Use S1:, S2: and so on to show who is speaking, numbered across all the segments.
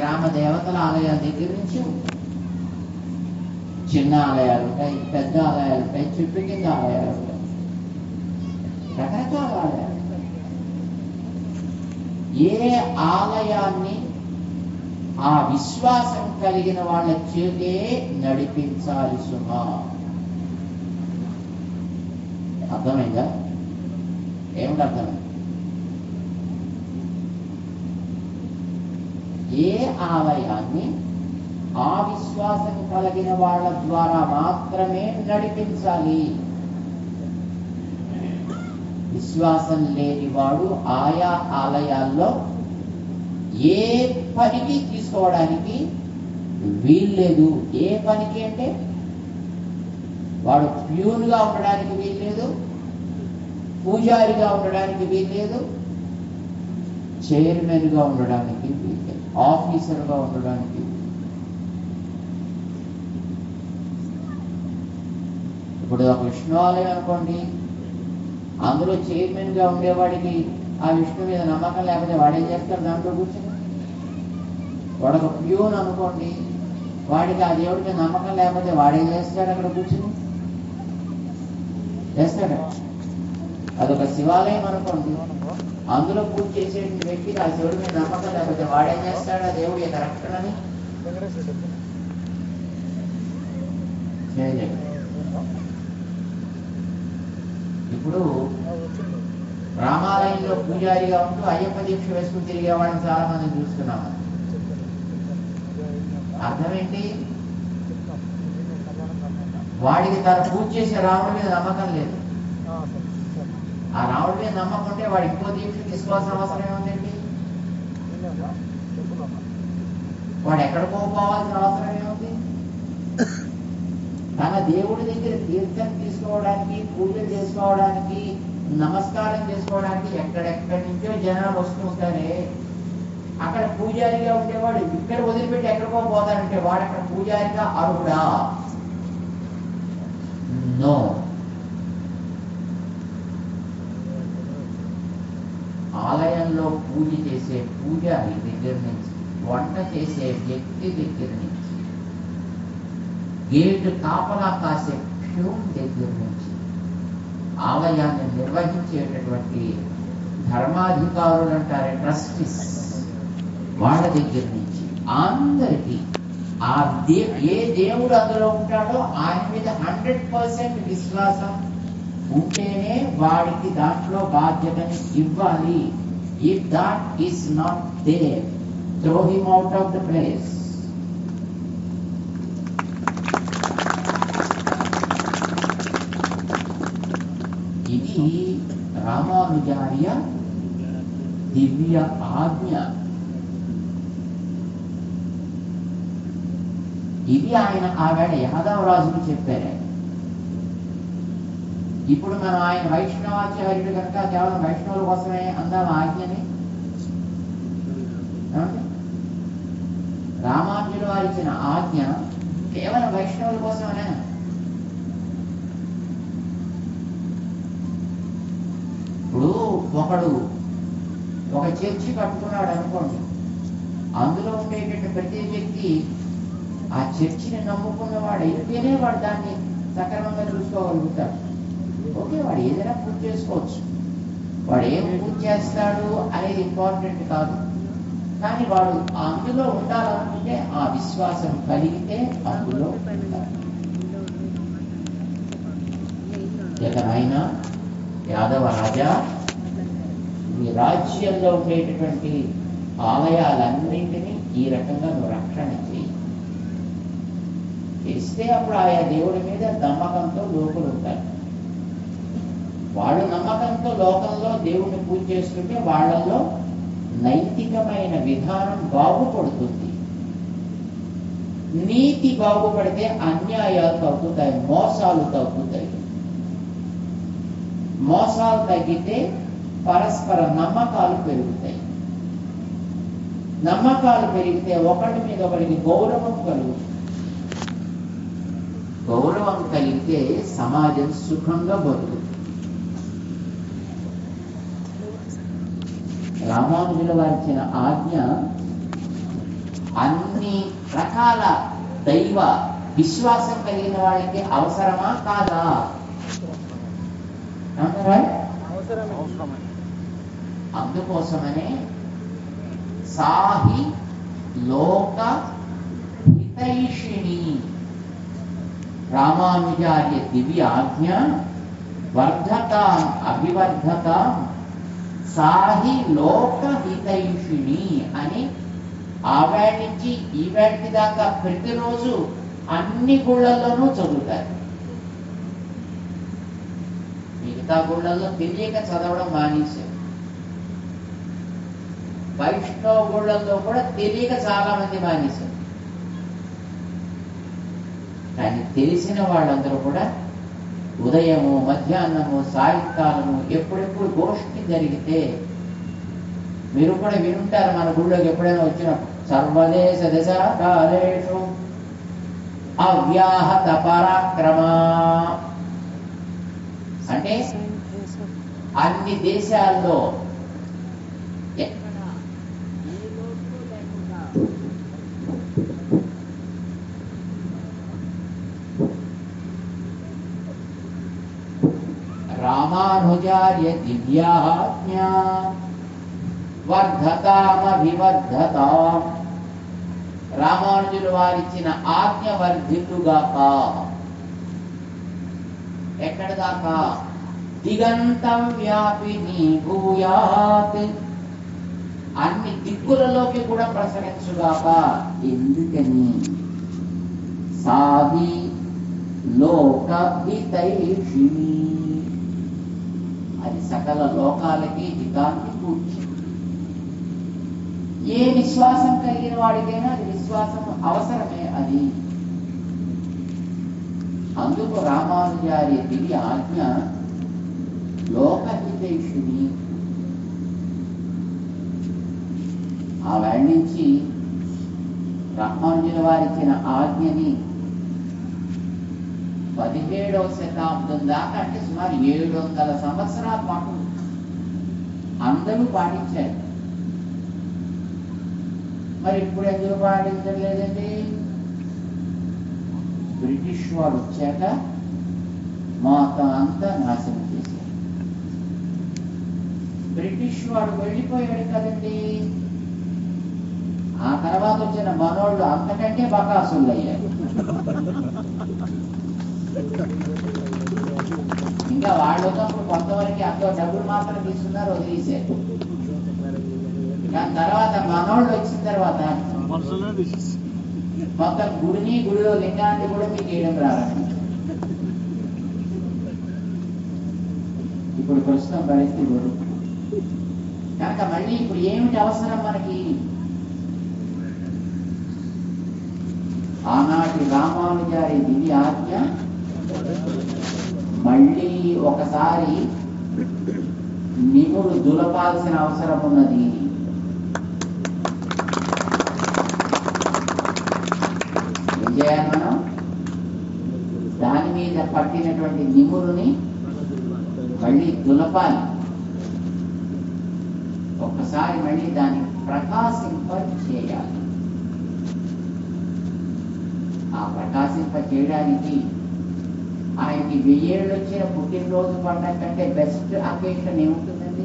S1: గ్రామ దేవతల ఆలయాల దగ్గర నుంచి చిన్న ఆలయాలు ఉంటాయి పెద్ద ఆలయాలు ఉంటాయి చుట్టూ కింద ఆలయాలు ఉంటాయి రకరకాల ఆలయాలు ఏ ఆలయాన్ని ఆ విశ్వాసం కలిగిన వాళ్ళ చేతే నడిపించాలి సుమా అర్థమైందా ఏమిటి అర్థమైంది ఏ ఆలయాన్ని ఆ విశ్వాసం కలిగిన వాళ్ళ ద్వారా మాత్రమే నడిపించాలి విశ్వాసం లేని వాడు ఆయా ఆలయాల్లో ఏ పనికి తీసుకోవడానికి వీల్లేదు ఏ పనికి అంటే వాడు ప్యూన్గా ఉండడానికి వీల్లేదు పూజారిగా ఉండడానికి వీల్లేదు చైర్మన్గా ఉండడానికి వీల్లేదు ఆఫీసర్గా ఉండడానికి ఇప్పుడు ఒక విష్ణు ఆలయం అనుకోండి అందులో చైర్మన్గా ఉండేవాడికి ఆ విష్ణు మీద నమ్మకం లేకపోతే వాడేం చేస్తాడు దాంట్లో కూర్చొని వాడు ఒక ప్యూన్ అనుకోండి వాడికి ఆ దేవుడి మీద నమ్మకం లేకపోతే వాడేం చేస్తాడు అక్కడ కూర్చుని చేస్తాడు అదొక శివాలయం అనుకోండి అందులో పూజ చేసే వ్యక్తికి ఆ శివుడి మీద నమ్మకం లేకపోతే వాడేం చేస్తాడు ఆ దేవుడి యొక్క రక్షణని చేయలేడు ఇప్పుడు రామాలయంలో పూజారిగా ఉంటూ అయ్యప్ప దీక్ష వేసుకుని తిరిగే వాళ్ళని చాలా మంది చూస్తున్నాము అర్థం ఏంటి వాడికి తను పూజ చేసే రాముడి మీద నమ్మకం లేదు ఆ రాముడి మీద నమ్మకం ఉంటే వాడు ఇంకో దీక్ష తీసుకోవాల్సిన అవసరం ఏముందండి వాడు ఎక్కడికో పోవాల్సిన అవసరం ఏముంది తన దేవుడి దగ్గర తీర్థం తీసుకోవడానికి పూజలు చేసుకోవడానికి నమస్కారం చేసుకోవడానికి ఎక్కడెక్కడి నుంచో జనాలు వస్తూ ఉంటారే అక్కడ పూజారిగా ఉండేవాడు ఇక్కడ వదిలిపెట్టి ఎక్కడికో పోతాడంటే వాడు అక్కడ పూజారిగా అర్హుడా నో ఆలయంలో పూజ చేసే పూజారి దగ్గర నుంచి వంట చేసే వ్యక్తి దగ్గర నుంచి గేటు కాపలా కాసే ప్యూన్ దగ్గర నుంచి ఆలయాన్ని నిర్వహించేటటువంటి ధర్మాధికారులు అంటారే ట్రస్టీస్ వాళ్ళ దగ్గర నుంచి అందరికీ ఆ దే ఏ దేవుడు అందులో ఉంటాడో ఆయన మీద హండ్రెడ్ పర్సెంట్ విశ్వాసం ఉంటేనే వాడికి దాంట్లో బాధ్యతని ఇవ్వాలి if that is not there throw him out of the place ఇది రామానుజార్య దివ్య ఆజ్ఞ ఇది ఆయన ఆవేళ యాదవరాజుకు చెప్పారు ఇప్పుడు మనం ఆయన వైష్ణవాచార్యుడు కనుక కేవలం వైష్ణవుల కోసమే అందాం ఆజ్ఞని ఏమండి? రామానుజుల వారు ఇచ్చిన ఆజ్ఞ కేవలం వైష్ణవుల కోసమేనా ఇప్పుడు ఒకడు ఒక చర్చి కట్టుకున్నాడు అనుకోండి అందులో ఉండేటువంటి ప్రతి వ్యక్తి ఆ చర్చిని నమ్ముకున్నవాడు అయితేనే వాడు దాన్ని సక్రమంగా చూసుకోగలుగుతాడు ఓకే వాడు ఏదైనా పూజ చేసుకోవచ్చు వాడు ఏం పూజ చేస్తాడు అనేది ఇంపార్టెంట్ కాదు కానీ వాడు అందులో ఉండాలనుకుంటే ఆ విశ్వాసం కలిగితే అందులో ఉండాలి జగనైనా యాదవ రాజా ఈ రాజ్యంలో ఉండేటటువంటి ఆలయాలన్నింటినీ ఈ రకంగా నువ్వు రక్షణ చేయి చేస్తే అప్పుడు ఆయా దేవుడి మీద నమ్మకంతో లోకులు ఉంటారు వాళ్ళు నమ్మకంతో లోకంలో దేవుడిని పూజ చేస్తుంటే వాళ్ళల్లో నైతికమైన విధానం బాగుపడుతుంది నీతి బాగుపడితే అన్యాయాలు తగ్గుతాయి మోసాలు తగ్గుతాయి మోసాలు తగ్గితే పరస్పర నమ్మకాలు పెరుగుతాయి నమ్మకాలు పెరిగితే ఒకటి మీద ఒకరికి గౌరవం కలుగుతుంది గౌరవం కలిగితే సమాజం సుఖంగా బతుకుతుంది రామానుజుల వారిచ్చిన ఆజ్ఞ అన్ని రకాల దైవ విశ్వాసం కలిగిన వాళ్ళకి అవసరమా కాదా ఏమంటారా? అందుకోసమనే సాహి లోక హితైషిణి రామానుజార్య దివ్య ఆజ్ఞ వర్ధతాం అభివర్ధతాం సాహి లోక హితైషిణి అని ఆవేళ నుంచి ఈవేళకి దాకా ప్రతిరోజు అన్ని గుళ్ళల్లోనూ చదువుతారు మిగతా గుళ్ళల్లో తెలియక చదవడం మానేశారు వైష్ణవ గుళ్ళల్లో కూడా తెలియక చాలా మంది మానేశారు కానీ తెలిసిన వాళ్ళందరూ కూడా ఉదయము మధ్యాహ్నము సాయంకాలము ఎప్పుడెప్పుడు గోష్ఠి జరిగితే మీరు కూడా వినుంటారు మన గుళ్ళోకి ఎప్పుడైనా వచ్చినప్పుడు సర్వదేశ దశ కాలేషు అవ్యాహత పరాక్రమ అంటే అన్ని దేశాల్లో ఎక్కడ ఏ లోటు లేకుండా రామానుజార్య దివ్యాజ్ఞా వర్ధతామభివర్ధతాం రామానుజులు వారిచ్చిన ఆజ్ఞ వర్ధిల్లుగాక ఎక్కడ దాకా దిగంతం వ్యాపిని భూయాత్ అన్ని దిక్కులలోకి కూడా ప్రసరించుగాక ఎందుకని సాహి లోక హితైషిణి అది సకల లోకాలకి హితాన్ని కూర్చి ఏ విశ్వాసం కలిగిన వాడికైనా అది విశ్వాసం అవసరమే అది అందుకు రామానుజారి దివ్య ఆజ్ఞ లోకహితేషుని ఆ వేళ నుంచి రామానుజుల వారిచ్చిన ఆజ్ఞని పదిహేడవ శతాబ్దం దాకా అంటే సుమారు ఏడు వందల సంవత్సరాల పాటు అందరూ పాటించారు మరి ఇప్పుడు ఎందుకు పాటించలేదండి బ్రిటిష్ వాడు వచ్చాక మొత్తం అంతా నాశనం చేశారు బ్రిటిష్ వాడు వెళ్ళిపోయాడు కదండి ఆ తర్వాత వచ్చిన మనోళ్ళు అంతకంటే బకాసులు అయ్యారు ఇంకా వాళ్ళు ఉన్నప్పుడు కొంతవరకు అంతో డబ్బులు మాత్రం తీసుకున్నారు వదిలేశారు దాని తర్వాత మనోళ్ళు వచ్చిన తర్వాత
S2: మనసులోనే తీసేసి
S1: మొత్తం గుడిని గుడిలో లింగాన్ని కూడా మీకు వేయడం రావాలి ఇప్పుడు ప్రస్తుతం పరిస్థితి గురు కనుక మళ్ళీ ఇప్పుడు ఏమిటి అవసరం మనకి ఆనాటి రామానుజారి దివ్య ఆజ్ఞ మళ్ళీ ఒకసారి నిమురు దులపాల్సిన అవసరం ఉన్నది ఏం చేయాలి మనం దాని మీద పట్టినటువంటి నిమురుని మళ్ళీ దులపాలి ఒక్కసారి మళ్ళీ దాన్ని ప్రకాశింప చేయాలి ఆ ప్రకాశింప చేయడానికి ఆయనకి వెయ్యేళ్ళు వచ్చిన పుట్టినరోజు పండగ కంటే బెస్ట్ అకేషన్ ఏముంటుందండి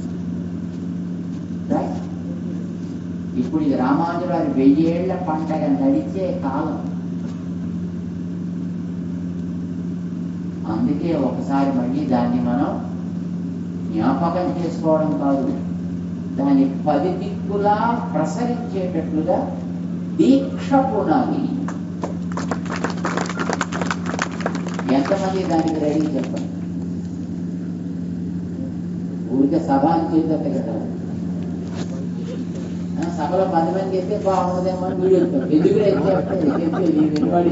S1: Right? ఇప్పుడు ఇది రామానుజువారి వెయ్యేళ్ల పండగ నడిచే కాలం అందుకే ఒకసారి మళ్ళీ దాన్ని మనం జ్ఞాపకం చేసుకోవడం కాదు దాన్ని పది దిక్కులా ప్రసరించేటట్లుగా దీక్ష పునాలి ఎంతమంది దానికి రెడీ చెప్పండి ఊరికే సభాని చేద్దాం కదా ఆ, సభలో పది మంది అయితే బాగుండదేమో అని వీడియో చెప్తాం ఎందుకు చెప్పండి చెప్పేది వినవాడి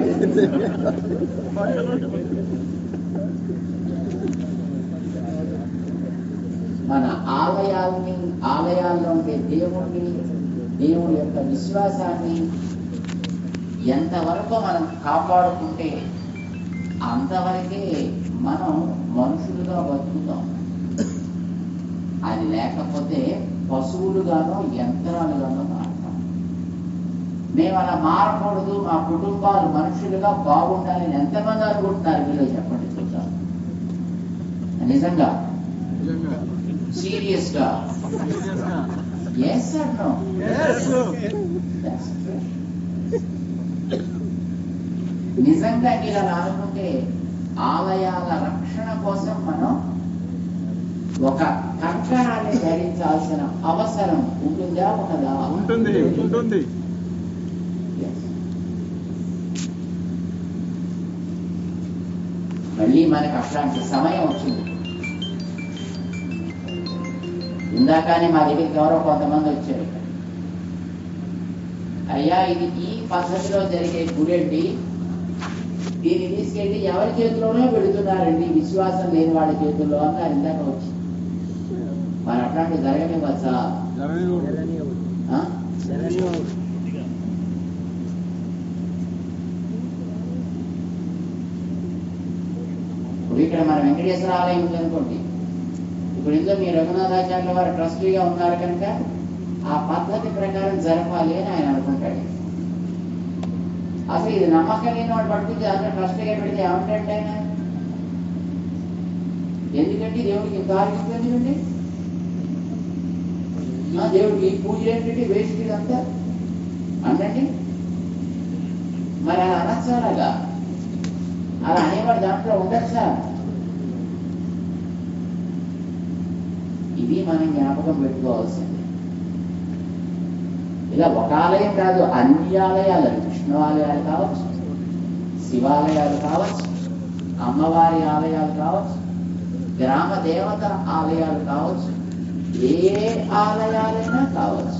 S1: మన ఆలయాల్ని ఆలయాల్లో ఉండే దేవుణ్ణి దేవుడి యొక్క విశ్వాసాన్ని ఎంతవరకు మనం కాపాడుకుంటే అంతవరకే మనం మనుషులుగా బతుకుతాం అది లేకపోతే పశువులుగానో యంత్రాలుగానో మారుతాం మేము అలా మారకూడదు మా కుటుంబాలు మనుషులుగా బాగుండాలని ఎంతమంది అనుకుంటున్నారు మీరు చెప్పండి చూద్దాం నిజంగా
S2: నిజంగా
S1: సీరియస్ గా ఎస్ నో నిజంగా మీరు అలా అనుకుంటే ఆలయాల రక్షణ కోసం మనం ఒక కంకణాన్ని ధరించాల్సిన అవసరం ఉంటుందా ఒకదా
S2: ఉంటుంది ఉంటుంది
S1: Yes. మళ్ళీ మనకు అట్లాంటి సమయం వచ్చింది ఇందాకనే మా దగ్గరికి ఎవరో కొంతమంది వచ్చారు ఇక్కడ. అయ్యా ఇది ఈ పద్ధతిలో జరిగే గుడండి దీన్ని తీసుకెళ్ళి ఎవరి చేతిలోనే పెడుతున్నారండి విశ్వాసం లేని వాళ్ళ చేతుల్లో అన్నారు ఇందాక వచ్చి మరి అట్లాంటి జరగనివ్వచ్చా
S2: జరగని
S1: ఆ? ఇప్పుడు ఇక్కడ మన వెంకటేశ్వర ఆలయం ఉందనుకోండి ఇప్పుడు ఇందులో మీ రఘునాథాచార్యుల వారు ట్రస్టీగా ఉన్నారు కనుక ఆ పద్ధతి ప్రకారం జరపాలి అని ఆయన అనుకుంటాడు అసలు ఇది నమ్మకం లేని వాడు పట్టుకుంటే అందరూ ట్రస్టీగా పెడితే ఏమంటాడు ఆయన ఎందుకంటే దేవుడికి ఇంత ఆరోగ్యం ఎందుకండి ఆ దేవుడికి ఈ పూజ ఏంటంటే వేస్ట్ ఇదంతా అంటండి మరి అలా అనొచ్చు అలాగా అలా అనేవాడు దాంట్లో ఉండొచ్చా ఇది మనం జ్ఞాపకం పెట్టుకోవాల్సింది ఇలా ఒక ఆలయం కాదు అన్ని ఆలయాలు విష్ణు ఆలయాలు కావచ్చు శివాలయాలు కావచ్చు అమ్మవారి ఆలయాలు కావచ్చు గ్రామ దేవత ఆలయాలు కావచ్చు ఏ ఆలయాలైనా కావచ్చు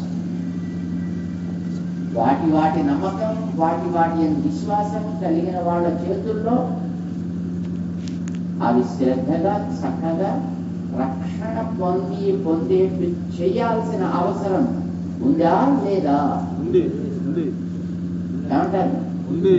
S1: వాటి వాటి నమ్మకం వాటి వాటి యందు విశ్వాసం కలిగిన వాళ్ళ చేతుల్లో అవి శ్రద్ధగా చక్కగా రక్షణ పొంది పొందే చేయాల్సిన అవసరం ఉందా లేదా
S2: ఉంది ఉంది
S1: ఏమంటారు
S2: ఉంది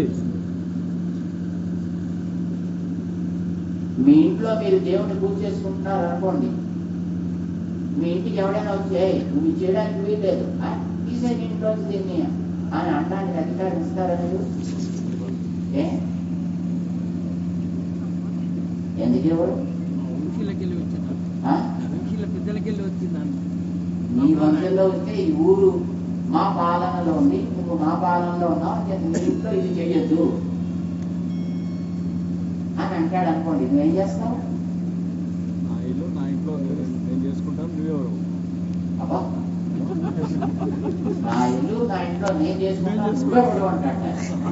S1: మీ ఇంట్లో మీరు దేవుని పూజ చేసుకుంటున్నారు అనుకోండి మీ ఇంటికి ఎవడైనా వచ్చి "ఏయ్, నువ్వు ఇది చేయడానికి వీల్లేదు ఆ, తీసే నీ ఇంట్లో దీన్ని అని అనడానికి అధికారం ఇస్తారా మీరు ఏ ఎందుకు ఇవ్వరు
S3: వంశీలకెళ్ళి వచ్చిందా
S1: ఆ?
S3: వంశీల పెద్దలకెళ్ళి వచ్చిందా
S1: మీ వంశంలో వస్తే ఈ ఊరు మా పాలనలో ఉంది నువ్వు మా పాలనలో ఉన్నావు అని చెప్పి మీ ఇంట్లో ఇది చెయ్యొద్దు అని అంటాడు అనుకోండి నువ్వేం చేస్తావు
S2: నా ఇల్లు నా ఇంట్లో నేను నేను చేసుకుంటాను నువ్వెవరు
S1: అబ్బా నా ఇల్లు నా ఇంట్లో నేను చేసుకుంటాను
S2: నేను
S1: నువ్వే పడు అంటాడు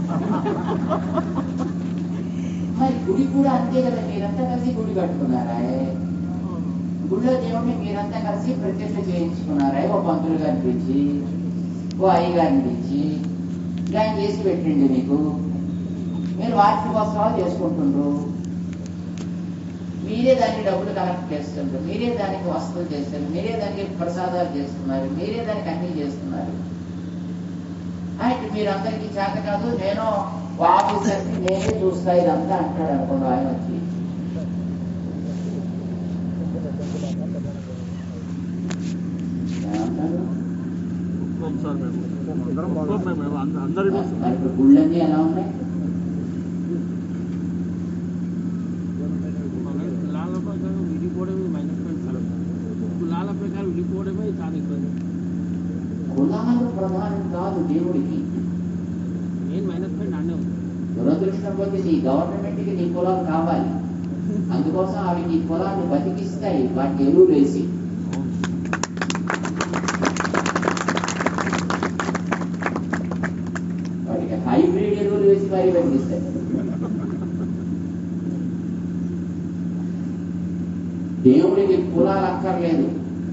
S1: మరి గుడి కూడా అంతే కదా మీరంతా కలిసి గుడి కట్టుకున్నారా గుళ్ళో దేవుడిని మీరంతా కలిసి ప్రత్యక్ష చేయించుకున్నారా ఓ పంతులు గారిని పిలిచి ఓ అయ్య గారిని పిలిచి ఆయన చేసి పెట్టండి మీకు మీరు వార్షికోత్సవాలు చేసుకుంటుండ్రు మీరే దానికి డబ్బులు కలెక్ట్ చేస్తుండ్రు మీరే దానికి వస్తువులు చేస్తారు మీరే దానికి ప్రసాదాలు చేస్తున్నారు మీరే దానికి అన్ని చేస్తున్నారు అయితే మీరందరికీ చేత కాదు నేను ఆఫీసర్ని నేనే చూస్తా ఇదంతా అంటాడు అనుకోండి ఆయన వచ్చి ఏమంటారు?
S2: ఒప్పుకోం సార్ మేము అందరం ఒప్పుకోం మేము అంద- అందరి కోసం
S1: మరి ఇప్పుడు గుళ్ళన్నీ ఎలా ఉన్నాయి
S3: మన కులాల ప్రకారం విడిపోవడమే మైనస్ పాయింట్ సార్ కులాల ప్రకారం విడిపోవడమే చాలా ఇబ్బంది
S1: కులాలు ప్రధానం కాదు దేవుడికి
S3: మెయిన్ మైనస్ పాయింట్ అన్నే ఉంది
S1: దురదృష్టం కొద్ది నీ గవర్నమెంట్కి నీ కులాలు కావాలి అందుకోసం అవి నీ కులాన్ని బతికిస్తాయి వాటి ఎరువు వేసి వాటికి హైబ్రిడ్ ఎరువులు వేసి మరీ బతికిస్తాయి దేవుడికి కులాలు అక్కర్లేదు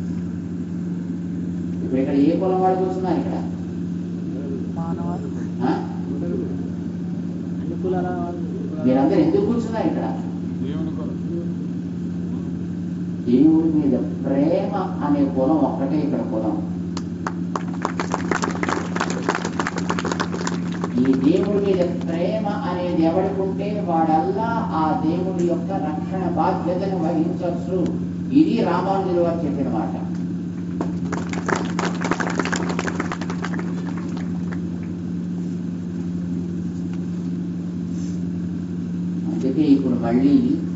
S1: ఇప్పుడు ఇక్కడ ఏ కులం వాడు కూర్చున్నారు ఇక్కడ ఆ?
S3: అన్ని కులాల
S1: మీరందరూ ఎందుకు కూర్చున్నారు ఇక్కడ
S2: దేవుని కొరకు
S1: దేవుడి మీద ప్రేమ అనే కులం ఒక్కటే ఇక్కడ కులం ఈ దేవుడి మీద ప్రేమ అనేది ఎవడికుంటే వాడల్లా ఆ దేవుడి యొక్క రక్షణ బాధ్యతను వహించవచ్చు ఇది రామానుజులు వారు చెప్పిన మాట అందుకే ఇప్పుడు మళ్ళీ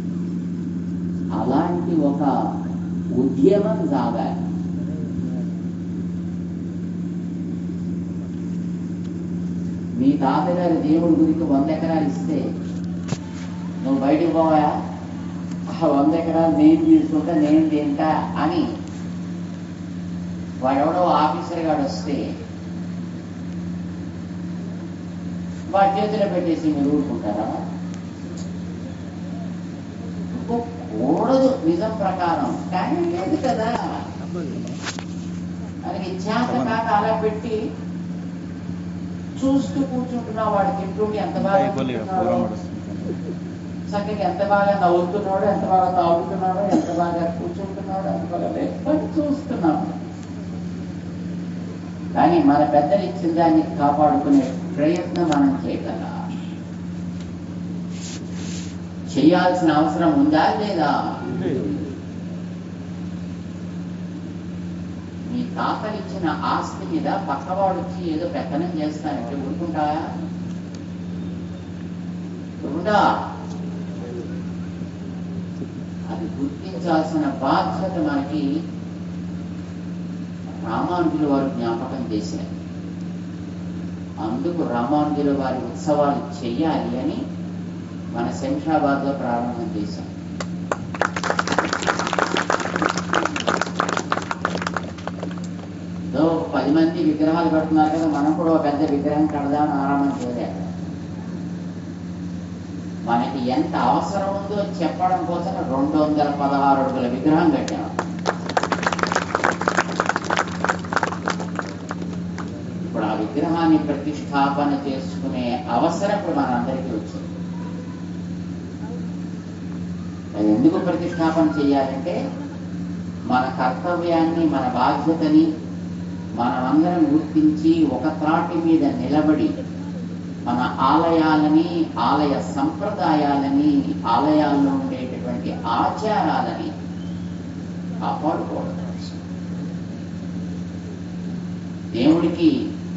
S1: అలాంటి ఒక ఉద్యమం సాగాలి మీ తాతగారి దేవుడి గురించి వంద ఎకరాలు ఇస్తే నువ్వు బయటకు పోవా ఆ వంద ఎకరాలు నేను తీసుకుంటా నేను తింటా అని వాడెవడో ఆఫీసర్ గాడు వస్తే వాడి చేతిలో పెట్టేసి మీరు ఊరుకుంటారా కూడదు నిజం ప్రకారం కానీ లేదు కదా మనకి చేత కాక అలా పెట్టి చూస్తూ కూర్చుంటున్నా వాడు తింటుండి ఎంత బాగా తింటున్నాడో, చక్కగా ఎంత బాగా నవ్వుతున్నాడో ఎంత బాగా తాగుతున్నాడో ఎంత బాగా కూర్చుంటున్నాడో ఎంత బాగా లేకపోతే చూస్తున్నాము కానీ మన పెద్దలు ఇచ్చిన దాన్ని కాపాడుకునే ప్రయత్నం మనం చేయగల చేయాల్సిన అవసరం ఉందా లేదా మీ తాతలు ఇచ్చిన ఆస్తి మీద పక్కవాడు వచ్చి ఏదో పెత్తనం చేస్తానంటే ఊరుకుంటాయా ఊరుకుంటా అది గుర్తించాల్సిన బాధ్యత మనకి రామానుజుల వారు జ్ఞాపకం చేశారు అందుకు రామానుజుల వారి ఉత్సవాలు చెయ్యాలి అని మన శంషాబాద్ లో ప్రారంభం చేశాం ఏదో ఒక పది మంది విగ్రహాలు కడుతున్నారు కదా మనం కూడా ఒక పెద్ద విగ్రహం కడదామని ఆరంభం చేయలేదు మనకి ఎంత అవసరం ఉందో చెప్పడం కోసం రెండు వందల పదహారు అడుగుల విగ్రహం కట్టాం ఇప్పుడు ఆ విగ్రహాన్ని ప్రతిష్టాపన చేసుకునే అవసరం ఇప్పుడు మనందరికీ వచ్చింది అది ఎందుకు ప్రతిష్టాపన చేయాలంటే మన కర్తవ్యాన్ని మన బాధ్యతని మనమందరం గుర్తించి ఒక త్రాటి మీద నిలబడి మన ఆలయాలని ఆలయ సంప్రదాయాలని ఆలయాల్లో ఉండేటటువంటి ఆచారాలని కాపాడుకోవడం కోసం. దేవుడికి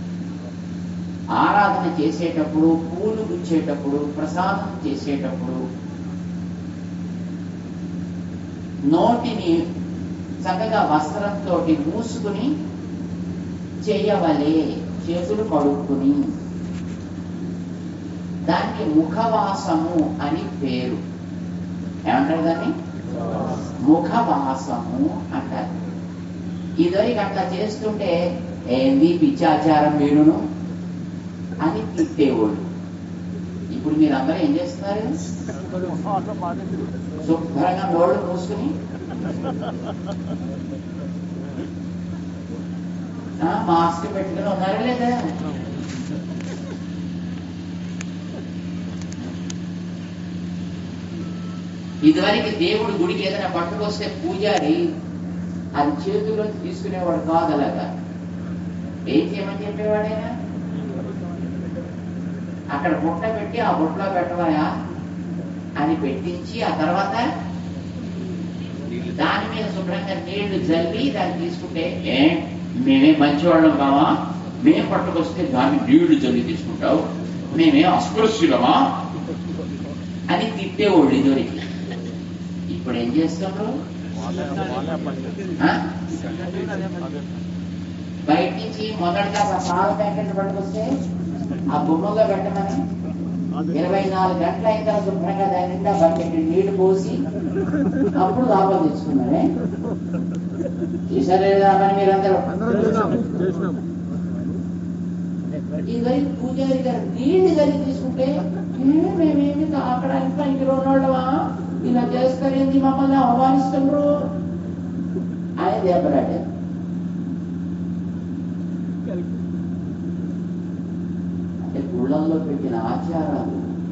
S1: ఆరాధన చేసేటప్పుడు పూలు గుచ్చేటప్పుడు ప్రసాదం చేసేటప్పుడు నోటిని చక్కగా వస్త్రంతో మూసుకుని చేయవలే చేతులు కడుక్కుని దానికి ముఖవాసము అని పేరు ఏమంటారు దాన్ని ముఖవాసము అంటారు ఇదివరకు అట్లా చేస్తుంటే ఏంది పిచ్చాచారం మీరును అని తిట్టేవాళ్ళు ఇప్పుడు మీరు అందరూ ఏం చేస్తున్నారు శుభ్రంగా నోళ్ళు మూసుకుని ఆ, మాస్క్ పెట్టుకుని ఉన్నారా లేదా ఇదివరకు దేవుడు గుడికి ఏదైనా పట్టుకొస్తే పూజారి అది చేతుల్లో తీసుకునేవాడు కాదు అలాగా ఏం చేయమని చెప్పేవాడైనా అక్కడ బుట్ట పెట్టి ఆ బుట్టలో పెట్టవాయా అని పెట్టించి ఆ తర్వాత దాని మీద శుభ్రంగా నీళ్లు జల్లి దాన్ని తీసుకుంటే ఏ మేమే మంచివాళ్ళం కావా మేం పట్టుకొస్తే దాన్ని నీళ్లు జల్లి తీసుకుంటావు మేమే అస్పృశ్యులమా అని తిట్టేవాళ్ళు ఇదివరకు ఇప్పుడు ఏం చేస్తున్నారు ఆ? బయట నుంచి మొదటిగా ఆ పాల ప్యాకెట్ పట్టుకొస్తే ఆ గుమ్మలో పెట్టమని ఇరవై నాలుగు గంటలు అయిన తర్వాత శుభ్రంగా దాని నిండా బకెట్ నీళ్లు పోసి అప్పుడు లాభం తెచ్చుకున్నారే చేశారే లేదా పని మీరందరూ ఇదివరకు పూజారి గారు నీళ్లు కలిగి తీసుకుంటే "ఏ, మేమేమి తాకడానికి పనికి రోనోళ్ళవా ఇలా చేస్తారేంది మమ్మల్ని అవమానిస్తున్నారు అని దెబ్బలాడారు అంటే గుళ్ళల్లో పెట్టిన ఆచారాలు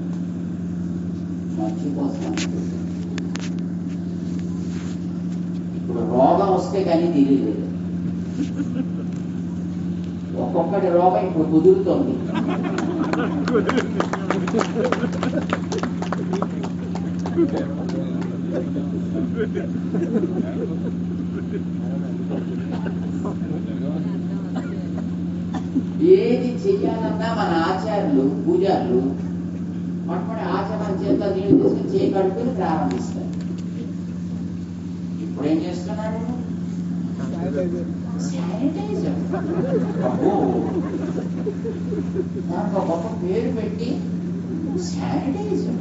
S1: మర్చిపోతాం ఇప్పుడు రోగం వస్తే కానీ తెలియలేదు ఒక్కొక్కటి రోగం ఇప్పుడు కుదురుతోంది ఏది చెయ్యాలన్నా మన ఆచార్యులు పూజారులు మొట్టమొదటి ఆచమన చేతిలో నీళ్లు తీసుకుని చేయి కడుక్కుని ప్రారంభిస్తారు ఇప్పుడు ఏం చేస్తున్నాడు శానిటైజర్ అబ్బో దానికి ఒక గొప్ప పేరు పెట్టి శానిటైజర్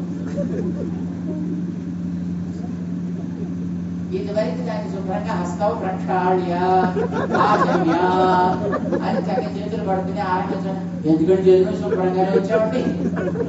S1: ఇదివరకు దాన్ని శుభ్రంగా హస్తవు ప్రక్షాళ్య ఆచమ్య అని చక్క చేతులు పడుకుని ఆరంభించడం ఎందుకంటే చేతులు శుభ్రంగానే వచ్చామండి